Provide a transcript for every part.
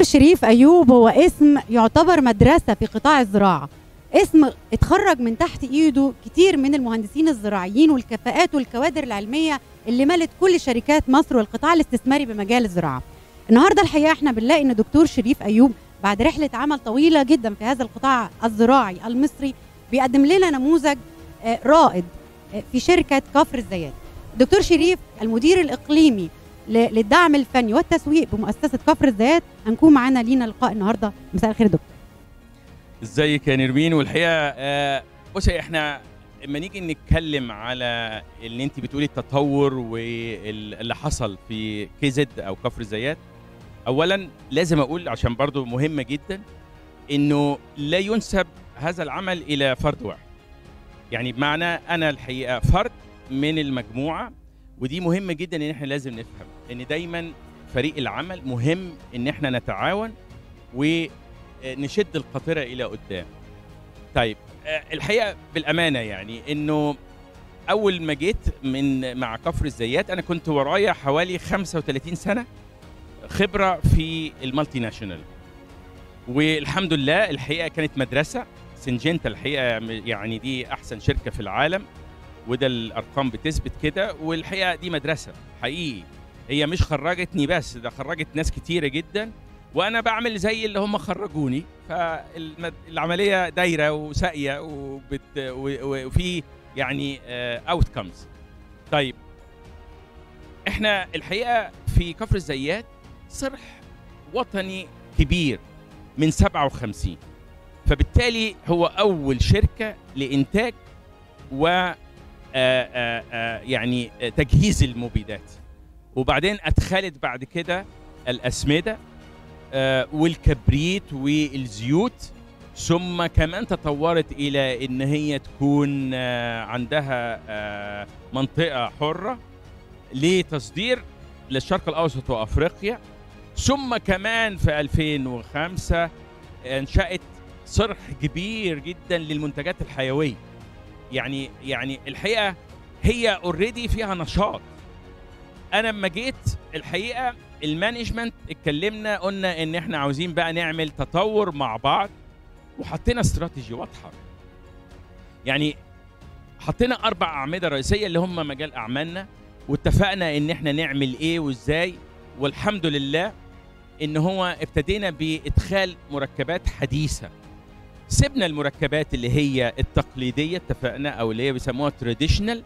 شريف أيوب هو اسم يعتبر مدرسة في قطاع الزراعة اسم اتخرج من تحت ايده كتير من المهندسين الزراعيين والكفاءات والكوادر العلمية اللي ملت كل شركات مصر والقطاع الاستثماري بمجال الزراعة النهاردة الحقيقة احنا بنلاقي ان دكتور شريف أيوب بعد رحلة عمل طويلة جدا في هذا القطاع الزراعي المصري بيقدم لنا نموذج آه، رائد آه، في شركة كفر الزيات دكتور شريف المدير الإقليمي ل- للدعم الفني والتسويق بمؤسسة كفر الزيات هنكون معانا لينا لقاء النهارده مساء الخير يا دكتور ازيك يا نرمين والحقيقه آه، بصي احنا لما نيجي نتكلم على اللي انت بتقولي التطور واللي حصل في كيزد او كفر الزيات اولا لازم اقول عشان برضو مهمه جدا انه لا ينسب هذا العمل الى فرد واحد يعني بمعنى انا الحقيقه فرد من المجموعه ودي مهمه جدا ان احنا لازم نفهم ان دايما فريق العمل مهم ان احنا نتعاون ونشد القاطره الى قدام طيب آه، الحقيقه بالامانه يعني انه اول ما جيت من مع كفر الزيات انا كنت ورايا حوالي 35 سنه خبره في المالتي ناشونال والحمد لله الحقيقه كانت مدرسه سنجنتا الحقيقه يعني دي احسن شركه في العالم وده الارقام بتثبت كده والحقيقه دي مدرسه حقيقي هي مش خرجتني بس ده خرجت ناس كتيره جدا وانا بعمل زي اللي هم خرجوني فالعمليه دايره وساقيه وبت و- و- وفي يعني اوت كمز طيب احنا الحقيقه في كفر الزيات صرح وطني كبير من 57 فبالتالي هو اول شركه لانتاج و آه، آه، آه، يعني آه، تجهيز المبيدات وبعدين ادخلت بعد كده الاسمده آه، والكبريت والزيوت ثم كمان تطورت الى ان هي تكون آه، عندها آه، منطقه حره لتصدير للشرق الاوسط وافريقيا ثم كمان في 2005 انشات صرح كبير جدا للمنتجات الحيويه يعني يعني الحقيقه هي اوريدي فيها نشاط انا لما جيت الحقيقه المانجمنت اتكلمنا قلنا ان احنا عاوزين بقى نعمل تطور مع بعض وحطينا استراتيجي واضحه يعني حطينا اربع اعمده رئيسيه اللي هم مجال اعمالنا واتفقنا ان احنا نعمل ايه وازاي والحمد لله ان هو ابتدينا بادخال مركبات حديثه سيبنا المركبات اللي هي التقليديه اتفقنا او اللي هي بيسموها تراديشنال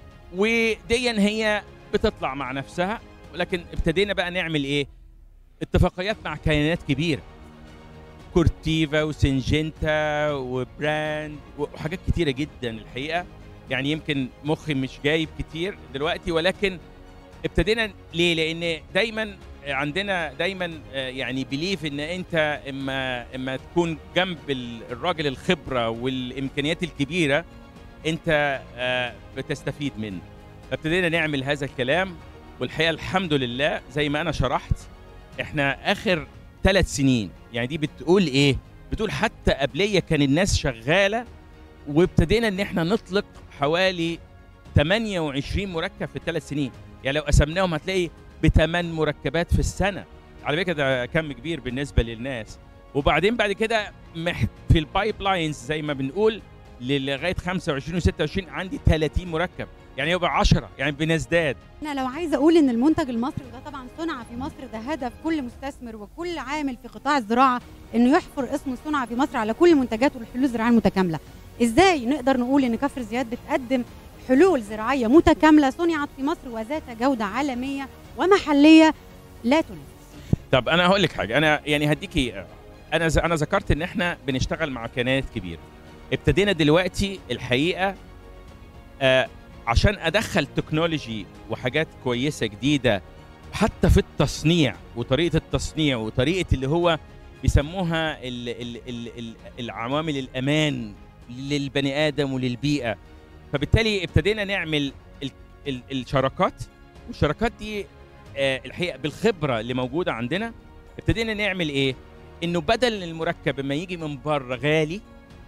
وديا هي بتطلع مع نفسها ولكن ابتدينا بقى نعمل ايه اتفاقيات مع كيانات كبيره كورتيفا وسنجنتا وبراند وحاجات كتيره جدا الحقيقه يعني يمكن مخي مش جايب كتير دلوقتي ولكن ابتدينا ليه لان دايما عندنا دايما آه، يعني بليف ان انت اما اما تكون جنب ال- الراجل الخبره والامكانيات الكبيره انت آه، بتستفيد منه فابتدينا نعمل هذا الكلام والحقيقه الحمد لله زي ما انا شرحت احنا اخر ثلاث سنين يعني دي بتقول ايه بتقول حتى قبليه كان الناس شغاله وابتدينا ان احنا نطلق حوالي 28 مركب في الثلاث سنين يعني لو قسمناهم هتلاقي بثمان مركبات في السنه على فكره ده كم كبير بالنسبه للناس وبعدين بعد كده مح- في البايب لاينز زي ما بنقول لغايه 25 و26 عندي 30 مركب يعني يبقى 10 يعني بنزداد انا لو عايزه اقول ان المنتج المصري وده طبعا صنع في مصر ده هدف كل مستثمر وكل عامل في قطاع الزراعه انه يحفر اسم صنع في مصر على كل المنتجات والحلول الزراعيه المتكامله ازاي نقدر نقول ان كفر زياد بتقدم حلول زراعيه متكامله صنعت في مصر وذات جوده عالميه ومحليه لا تنافس طب انا هقول لك حاجه انا يعني هديكي انا ز- انا ذكرت ان احنا بنشتغل مع كيانات كبيره ابتدينا دلوقتي الحقيقه آه عشان ادخل تكنولوجي وحاجات كويسه جديده حتى في التصنيع وطريقه التصنيع وطريقه اللي هو بيسموها ال ال ال ال العوامل الامان للبني ادم وللبيئه فبالتالي ابتدينا نعمل ال ال الشراكات والشراكات دي آه، الحقيقه بالخبره اللي موجوده عندنا ابتدينا نعمل ايه؟ انه بدل المركب لما يجي من بره غالي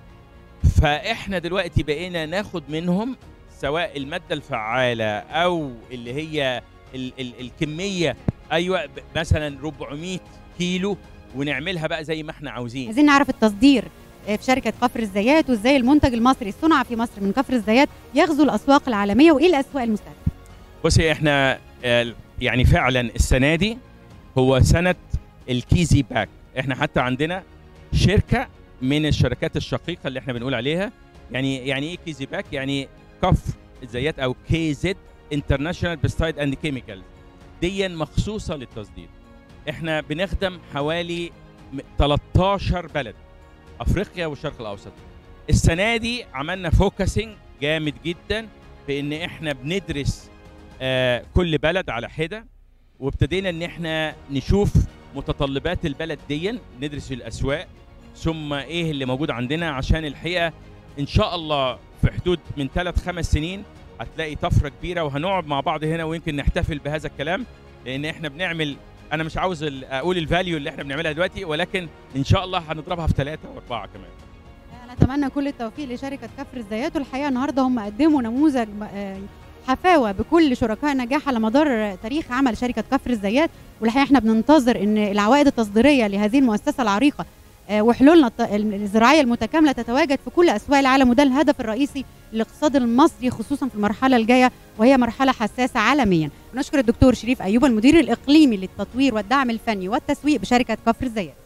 فاحنا دلوقتي بقينا ناخد منهم سواء الماده الفعاله او اللي هي ال ال الكميه ايوه ب- مثلا 400 كيلو ونعملها بقى زي ما احنا عاوزين عايزين نعرف التصدير آه، في شركه كفر الزيات وازاي المنتج المصري الصنع في مصر من كفر الزيات يغزو الاسواق العالميه وايه الاسواق المستهدفه بصي احنا آه، يعني فعلا السنه دي هو سنه الكيزي باك احنا حتى عندنا شركه من الشركات الشقيقه اللي احنا بنقول عليها يعني يعني ايه كيزي باك يعني كفر الزيات او كي زد انترناشونال بيستايد اند كيميكال دي مخصوصه للتصدير احنا بنخدم حوالي م- 13 بلد افريقيا والشرق الاوسط السنه دي عملنا فوكسنج جامد جدا في ان احنا بندرس آه، كل بلد على حده وابتدينا ان احنا نشوف متطلبات البلد دي ندرس الاسواق ثم ايه اللي موجود عندنا عشان الحقيقه ان شاء الله في حدود من ثلاث خمس سنين هتلاقي طفره كبيره وهنقعد مع بعض هنا ويمكن نحتفل بهذا الكلام لان احنا بنعمل انا مش عاوز ال- اقول الفاليو اللي احنا بنعملها دلوقتي ولكن ان شاء الله هنضربها في ثلاثه واربعه كمان انا اتمنى كل التوفيق لشركه كفر الزيات والحقيقه النهارده هم قدموا نموذج آه، حفاوه بكل شركاء النجاح على مدار تاريخ عمل شركه كفر الزيات والحقيقه احنا بننتظر ان العوائد التصديريه لهذه المؤسسه العريقه آه، وحلولنا الط- الزراعيه المتكامله تتواجد في كل اسواق العالم وده الهدف الرئيسي للاقتصاد المصري خصوصا في المرحله الجايه وهي مرحله حساسه عالميا. نشكر الدكتور شريف ايوب المدير الاقليمي للتطوير والدعم الفني والتسويق بشركه كفر الزيات.